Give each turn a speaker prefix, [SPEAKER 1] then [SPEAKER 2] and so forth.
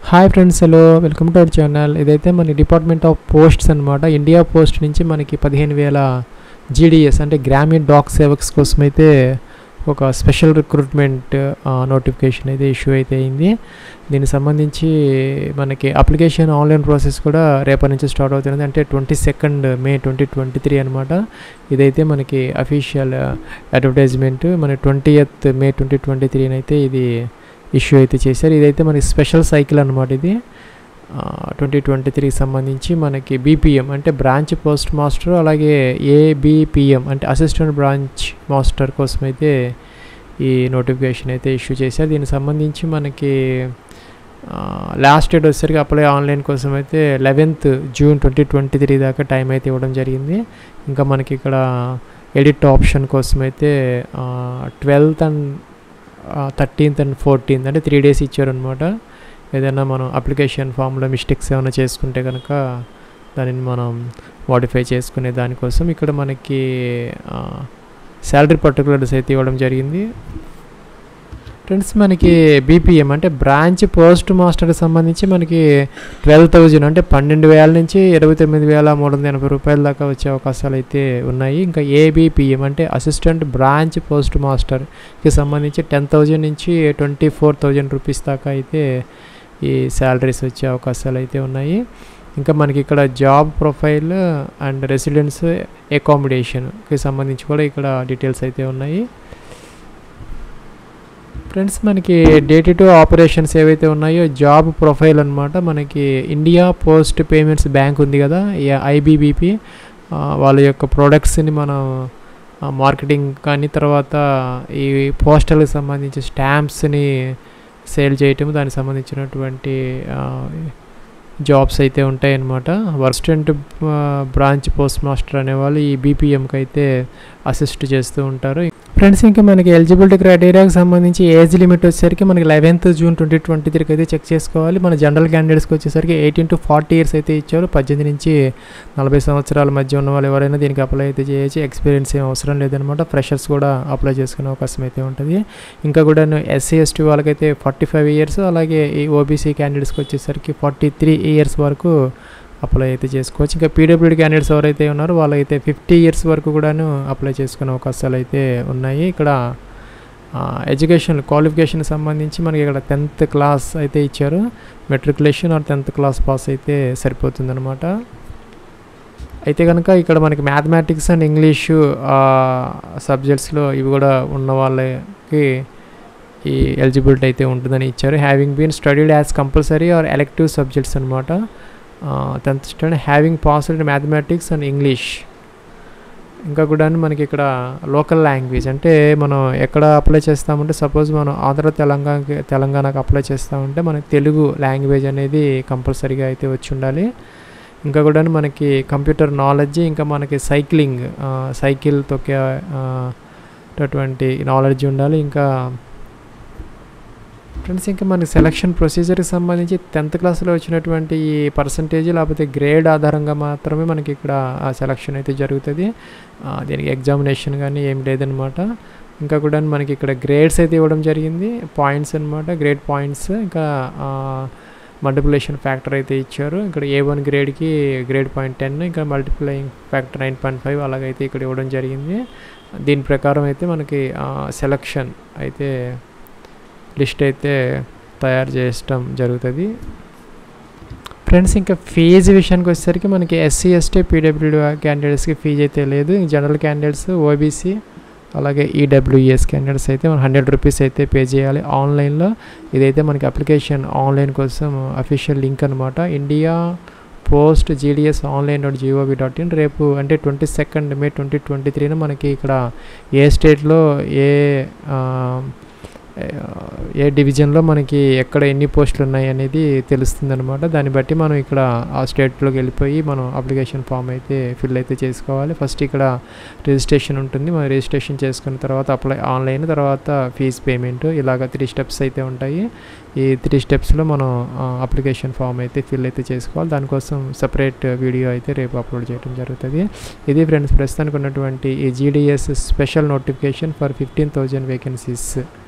[SPEAKER 1] hi friends hello welcome to our channel ఇదైతే మన department of posts అనమాట India post నుంచి మనకి పదిహేను వేల జీడిఎస్ అంటే గ్రామీణ డాక్ సేవక్స్ కోసం అయితే ఒక స్పెషల్ రిక్రూట్మెంట్ నోటిఫికేషన్ అయితే ఇష్యూ అయితే అయింది దీనికి సంబంధించి మనకి అప్లికేషన్ ఆన్లైన్ ప్రాసెస్ కూడా రేపటి నుంచి స్టార్ట్ అవుతుంది అంటే twenty second May twenty twenty three అనమాట ఇదైతే మనకి అఫీషియల్ అడ్వర్టైజ్మెంట్ మన ట్వంటీ ఎత్ మే ట్వంటీ ట్వంటీ త్రీని అయితే ఇది ఇష్యూ అయితే చేశారు ఇదైతే మనకి స్పెషల్ సైకిల్ అనమాట ఇది ట్వంటీ ట్వంటీ త్రీకి సంబంధించి మనకి బీపీఎం అంటే బ్రాంచ్ పోస్ట్ మాస్టర్ అలాగే ఏబిపిఎం అంటే అసిస్టెంట్ బ్రాంచ్ మాస్టర్ కోసం అయితే ఈ నోటిఫికేషన్ అయితే ఇష్యూ చేశారు దీనికి సంబంధించి మనకి లాస్ట్ డేట్ వచ్చేసరికి అప్లై ఆన్లైన్ కోసం అయితే eleventh June twenty twenty three దాకా టైం అయితే ఇవ్వడం జరిగింది ఇంకా మనకి ఇక్కడ ఎడిట్ ఆప్షన్ కోసం అయితే twelfth and thirteenth and fourteenth అంటే త్రీ డేస్ ఇచ్చారనమాట ఏదైనా మనం అప్లికేషన్ ఫామ్లో మిస్టేక్స్ ఏమైనా చేసుకుంటే కనుక దానిని మనం మోడిఫై చేసుకునే దానికోసం ఇక్కడ మనకి శాలరీ పర్టికులర్స్ అయితే ఇవ్వడం జరిగింది ఫ్రెండ్స్ మనకి బీపీఎం అంటే బ్రాంచ్ పోస్ట్ మాస్టర్కి సంబంధించి మనకి ట్వెల్వ్ థౌజండ్ అంటే పన్నెండు వేల నుంచి ఇరవై తొమ్మిది వేల మూడు వందల ఎనభై రూపాయల దాకా వచ్చే అవకాశాలు అయితే ఉన్నాయి ఇంకా ఏబిపిఎం అంటే అసిస్టెంట్ బ్రాంచ్ పోస్ట్ మాస్టర్కి సంబంధించి టెన్ థౌజండ్ నుంచి ట్వంటీ ఫోర్ థౌజండ్ రూపీస్ దాకా అయితే ఈ శాలరీస్ వచ్చే అవకాశాలు అయితే ఉన్నాయి ఇంకా మనకి ఇక్కడ జాబ్ ప్రొఫైల్ అండ్ రెసిడెన్స్ అకామిడేషన్కి సంబంధించి కూడా ఇక్కడ డీటెయిల్స్ అయితే ఉన్నాయి ఫ్రెండ్స్ మనకి డే టు డే ఆపరేషన్స్ ఏవైతే ఉన్నాయో జాబ్ ప్రొఫైల్ అనమాట మనకి ఇండియా పోస్ట్ పేమెంట్స్ బ్యాంక్ ఉంది కదా ఐబీబీపీ వాళ్ళ యొక్క ప్రోడక్ట్స్ని మనం మార్కెటింగ్ కానీ తర్వాత ఈ పోస్టల్కి సంబంధించి స్టాంప్స్ని సేల్ చేయటం దానికి సంబంధించినటువంటి జాబ్స్ అయితే ఉంటాయన్నమాట వర్స్టెంట్ బ్రాంచ్ పోస్ట్ మాస్టర్ అనేవాళ్ళు ఈ బీపీఎంకి అయితే అసిస్ట్ చేస్తూ ఉంటారు ఫ్రెండ్స్ ఇంకా మనకి ఎలిజిబిలిటీ క్రైటీరియాకి సంబంధించి ఏజ్ లిమిట్ వచ్చేసరికి మనకి లెవెన్త్ జూన్ ట్వంటీ ట్వంటీ త్రీకి అయితే చెక్ చేసుకోవాలి మన జనరల్ క్యాండిడేట్స్కి వచ్చేసరికి ఎయిటీన్ టు ఫార్టీ ఇయర్స్ అయితే ఇచ్చారు పద్దెనిమిది నుంచి నలభై సంవత్సరాల మధ్య ఉన్న వాళ్ళు ఎవరైనా దీనికి అప్లై అయితే చేయొచ్చు ఎక్స్పీరియన్స్ ఏం అవసరం లేదనమాట ఫ్రెషర్స్ కూడా అప్లై చేసుకునే అవకాశం అయితే ఉంటుంది ఇంకా కూడా ఎస్సీ ఎస్టీ వాళ్ళకైతే ఫార్టీ ఫైవ్ ఇయర్స్ అలాగే ఈ ఓబీసీ క్యాండిడేట్స్కి వచ్చేసరికి ఫార్టీ త్రీ ఇయర్స్ వరకు అప్లై అయితే చేసుకోవచ్చు ఇంకా పీడబ్ల్యూడీ క్యాండిడేట్స్ ఎవరైతే ఉన్నారో వాళ్ళైతే ఫిఫ్టీ ఇయర్స్ వరకు కూడాను అప్లై చేసుకునే అవకాశాలు అయితే ఉన్నాయి ఇక్కడ ఎడ్యుకేషన్ క్వాలిఫికేషన్ సంబంధించి మనకి ఇక్కడ టెన్త్ క్లాస్ అయితే ఇచ్చారు matriculation or tenth class pass అయితే సరిపోతుందన్నమాట అయితే కనుక ఇక్కడ మనకి మ్యాథమెటిక్స్ అండ్ ఇంగ్లీషు సబ్జెక్ట్స్లో ఇవి కూడా ఉన్న వాళ్ళకి ఈ ఎలిజిబిలిటీ అయితే ఉంటుందని ఇచ్చారు having been studied as compulsory or elective subjects అనమాట tenth standard having passed mathematics and English ఇంకా కూడా మనకి ఇక్కడ లోకల్ లాంగ్వేజ్ అంటే మనం ఎక్కడ అప్లై చేస్తామంటే సపోజ్ మనం ఆంధ్ర తెలంగాణకి తెలంగాణకి అప్లై చేస్తామంటే మనకి తెలుగు లాంగ్వేజ్ అనేది కంపల్సరీగా అయితే వచ్చి ఉండాలి ఇంకా కూడా మనకి కంప్యూటర్ నాలెడ్జ్ ఇంకా మనకి సైక్లింగ్ సైకిల్ తొక్కేటటువంటి నాలెడ్జ్ ఉండాలి ఇంకా ఫ్రెండ్స్ ఇంకా మనకి సెలక్షన్ ప్రొసీజర్కి సంబంధించి టెన్త్ క్లాస్లో వచ్చినటువంటి ఈ పర్సంటేజ్ లేకపోతే గ్రేడ్ ఆధారంగా మాత్రమే మనకి ఇక్కడ ఆ సెలక్షన్ అయితే జరుగుతుంది దీనికి ఎగ్జామినేషన్ కానీ ఏం లేదనమాట ఇంకా కూడా మనకి ఇక్కడ గ్రేడ్స్ అయితే ఇవ్వడం జరిగింది పాయింట్స్ అనమాట గ్రేడ్ పాయింట్స్ ఇంకా మల్టిప్లికేషన్ ఫ్యాక్టర్ అయితే ఇచ్చారు ఇక్కడ ఏ వన్ గ్రేడ్కి గ్రేడ్ పాయింట్ టెన్ ఇంకా multiplying factor nine point five అలాగైతే ఇక్కడ ఇవ్వడం జరిగింది దీని ప్రకారం అయితే మనకి సెలక్షన్ అయితే లిస్ట్ అయితే తయారు చేయడం జరుగుతుంది ఫ్రెండ్స్ ఇంకా ఫీజు విషయానికి వచ్చేసరికి మనకి ఎస్సీ ఎస్టీ పీడబ్ల్యూడి క్యాండిడేట్స్కి ఫీజు అయితే లేదు జనరల్ క్యాండిడేట్స్ ఓబీసీ అలాగే ఈడబ్ల్యూఎస్ క్యాండిడేట్స్ అయితే మనం హండ్రెడ్ రూపీస్ అయితే పే చేయాలి ఆన్లైన్లో ఇదైతే మనకి అప్లికేషన్ ఆన్లైన్ కోసం అఫీషియల్ లింక్ అనమాట India post GDS online dot gov dot in రేపు అంటే twenty second May twenty twenty త్రీన మనకి ఇక్కడ ఏ స్టేట్లో ఏ ఏ డివిజన్లో మనకి ఎక్కడ ఎన్ని పోస్టులు ఉన్నాయి అనేది తెలుస్తుంది అనమాట దాన్ని బట్టి మనం ఇక్కడ ఆ స్టేట్లోకి వెళ్ళిపోయి మనం అప్లికేషన్ ఫామ్ అయితే ఫిల్ అయితే చేసుకోవాలి ఫస్ట్ ఇక్కడ రిజిస్ట్రేషన్ ఉంటుంది మనం రిజిస్ట్రేషన్ చేసుకున్న తర్వాత అప్లై ఆన్లైన్ తర్వాత ఫీజ్ పేమెంట్ ఇలాగ త్రీ స్టెప్స్ అయితే ఉంటాయి ఈ త్రీ స్టెప్స్లో మనం అప్లికేషన్ ఫామ్ అయితే ఫిల్ అయితే చేసుకోవాలి దానికోసం సపరేట్ వీడియో అయితే రేపు అప్లోడ్ చేయడం జరుగుతుంది ఇది ఫ్రెండ్స్ ప్రస్తుతానికి ఉన్నటువంటి ఈ GDS special notification for fifteen thousand vacancies